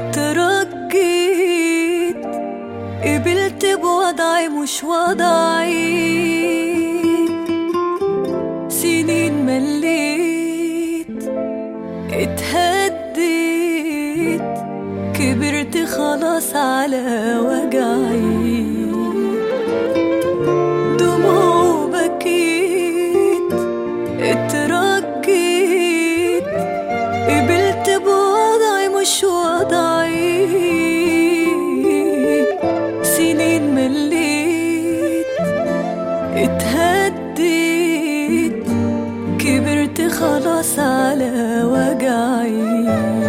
اترجيت قبلت بوضعي مش وضعي سنين مليت اتهديت كبرت خلاص على وجعي دموع وبكيت اترجيت قبلت بوضعي مش وضعي سنين مليت اتهديت كبرت خلاص على وجعي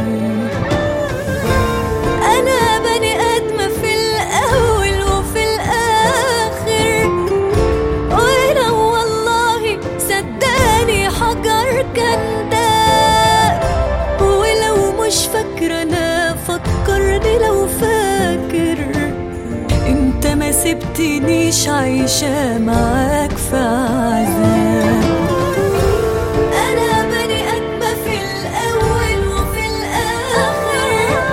أنا بني آدمة في الأول وفي الآخر ولو والله صدقني حجر كان داق ولو مش فاكرة أنا فكرني لو فاكر انت ما سبتنيش عايشة معاك في عذاب أنا بني آدمة في الأول وفي الآخر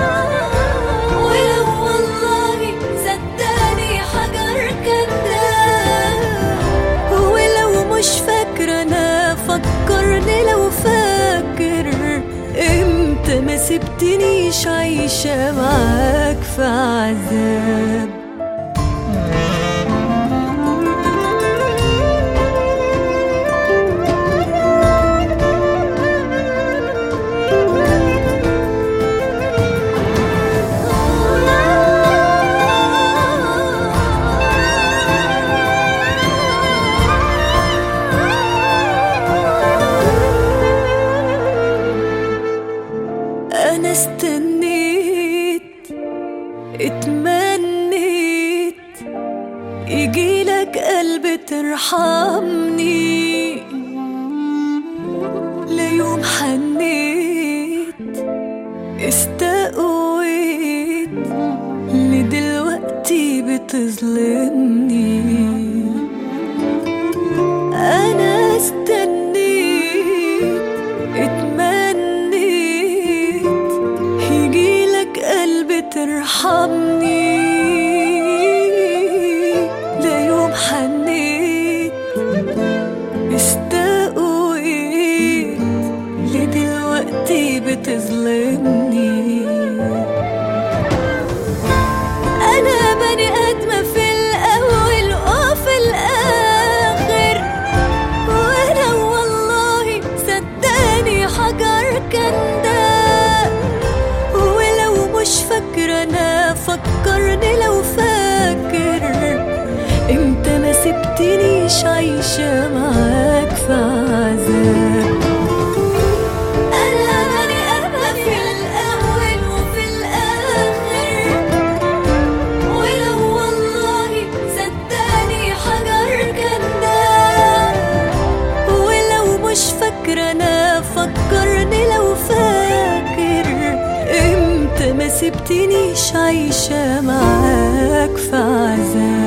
ولو والله صدقني حجر كداب ولو مش فاكرة أنا فكرني لو فاكر امتى ما سبتنيش عايشة معاك في عذاب أنا استنيت اتمنيت يجيلك قلب ترحمني لا يوم حنيت استقويت لدلوقتي بتظلمني أنا استنيت اتمنيت يجيلك قلب ترحمني لا يوم حنيت استقويت لدلوقتي بتظلمني أنا بني آدمة في الأول وفي الآخر ولو والله صدقني حجر كان داق ولو مش فاكرة أنا فكرني لو فاكر انت ما سبتنيش عايشة معاك في عذاب أنا بني آدمة في الأول وفي الآخر ولو والله صدقني حجر كداب ولو مش فاكرة أنا فكرني لو فاكر امتى ما سبتنيش عايشة معاك في عذاب